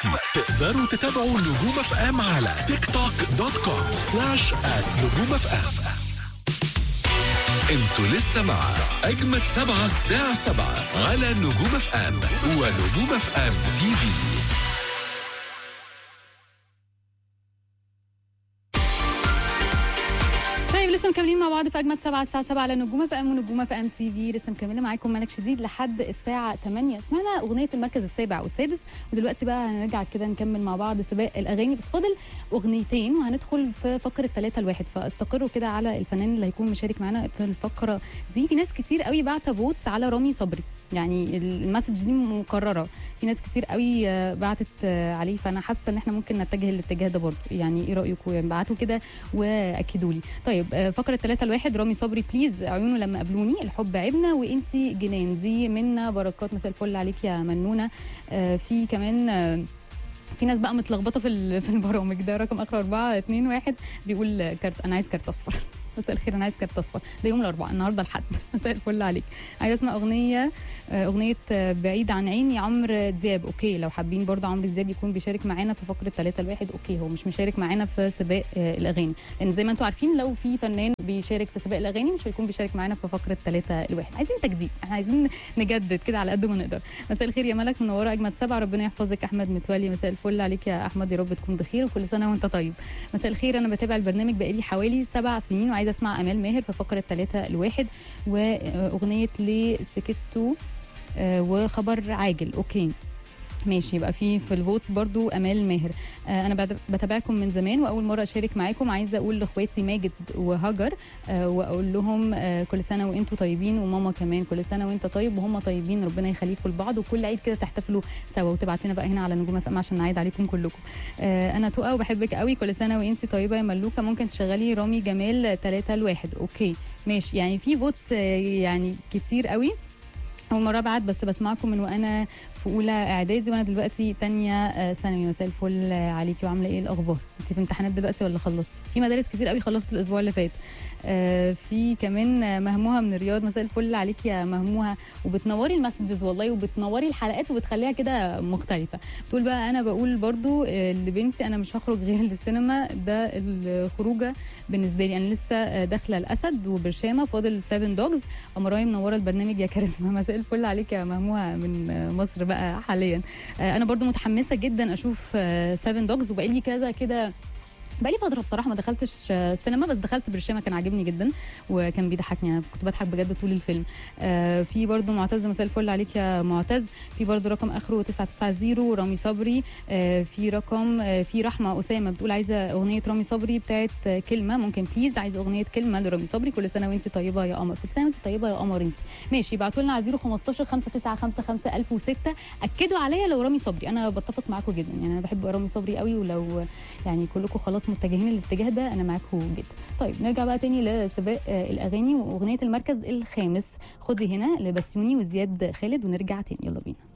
دلوقتي تقدروا تتابعوا نجوم اف ام على تيك توك دوت كوم سلاش ات نجوم اف ام انتوا لسه مع اجمد سبعة الساعة سبعة على نجوم اف ام ونجوم اف ام تي في طيب لسه مكملين مع بعض في اجمد سبعة الساعه 7 على نجومه في ام ونجومه في ام تي في لسه مكمله معاكم ملك شديد لحد الساعه 8 سمعنا اغنيه المركز السابع والسادس ودلوقتي بقى هنرجع كده نكمل مع بعض سباق الاغاني بس فاضل اغنيتين وهندخل في فقره 3 لواحد فاستقروا كده على الفنان اللي هيكون مشارك معانا في الفقره دي في ناس كتير قوي بعت فوتس على رامي صبري يعني المسج دي مكرره في ناس كتير قوي آه، بعتت آه، عليه فانا حاسه ان احنا ممكن نتجه الاتجاه ده برضه يعني ايه رايكم يعني بعتوا كده واكدوا لي طيب آه، فقره 3 لواحد رامي صبري بليز عيونه لما قابلوني الحب عيبنا وانتي جنان دي منا بركات مساء الفل عليك يا منونه آه، في كمان آه، في ناس بقى متلخبطه في ال- في البرامج ده رقم اخر 4 2 1 بيقول كارت انا عايز كارت اصفر مساء الخير انا عايز كارت اصفر ده يوم الاربعاء النهارده الحد مساء الفل عليك عايز اسمع اغنيه آه، اغنيه آه، بعيد عن عيني عمرو دياب اوكي لو حابين برضه عمرو دياب يكون بيشارك معانا في فقره 3 لواحد اوكي هو مش مشارك معانا في سباق آه، الاغاني لان زي ما انتم عارفين لو في فنان بيشارك في سباق الاغاني مش هيكون بيشارك معانا في فقره 3 لواحد عايزين تجديد احنا عايزين نجدد كده على قد ما نقدر مساء الخير يا ملك منوره اجمد سبعه ربنا يحفظك احمد متولي مساء الفل عليك يا احمد يا رب تكون بخير وكل سنه وانت طيب مساء الخير انا بتابع البرنامج بقالي حوالي سبع سنين وعايزه اسمع امال ماهر في فقره 3 لواحد واغنيه لسكتو آه، وخبر عاجل اوكي ماشي يبقى في في الفوتس برضو امال ماهر آه انا بت- بتابعكم من زمان واول مره اشارك معاكم عايزه اقول لاخواتي ماجد وهجر آه واقول لهم آه كل سنه وانتم طيبين وماما كمان كل سنه وانت طيب وهم طيبين ربنا يخليكم لبعض وكل عيد كده تحتفلوا سوا وتبعت لنا بقى هنا على نجوم اف ام عشان نعيد عليكم كلكم آه انا تقى وبحبك قوي كل سنه وانت طيبه يا ملوكه ممكن تشغلي رامي جمال 3 لواحد اوكي ماشي يعني في فوتس آه يعني كتير قوي اول مره ابعت بس بسمعكم من وانا في اولى اعدادي وانا دلوقتي تانية آه، ثانوي مساء الفل آه، عليكي وعامله ايه الاخبار انت في امتحانات دلوقتي ولا خلصتي في مدارس كتير قوي خلصت الاسبوع اللي فات آه، في كمان آه، مهموها من الرياض مساء الفل عليكي يا مهموها وبتنوري المسجز والله وبتنوري الحلقات وبتخليها كده مختلفه بتقول بقى انا بقول برضو آه، لبنتي انا مش هخرج غير للسينما ده الخروجه بالنسبه لي انا لسه آه، داخله الاسد وبرشامه فاضل 7 دوجز امراي منوره البرنامج يا كاريزما مساء الفل عليك يا مهموها من آه، مصر بقى حاليا آه، انا برضو متحمسه جدا اشوف 7 دوجز وبقالي كذا كده بقالي فتره بصراحه ما دخلتش آه، سينما بس دخلت برشامه كان عاجبني جدا وكان بيضحكني انا كنت بضحك بجد طول الفيلم آه، في برضو معتز مساء الفل عليك يا معتز في برضو رقم اخره 990 رامي صبري آه، في رقم آه، في رحمه اسامه بتقول عايزه اغنيه رامي صبري بتاعت آه، كلمه ممكن بليز عايزه اغنيه كلمه لرامي صبري كل سنه وانت طيبه يا قمر كل سنه وانت طيبه يا قمر انت ماشي ابعتوا لنا على 015 5955 1006 اكدوا عليا لو رامي صبري انا بتفق معاكم جدا يعني انا بحب رامي صبري قوي ولو يعني كلكم خلاص متجهين الاتجاه ده انا معاكم جدا طيب نرجع بقى تاني لسباق آه، الاغاني واغنيه المركز الخامس خدي هنا لبسيوني وزياد خالد ونرجع تاني يلا بينا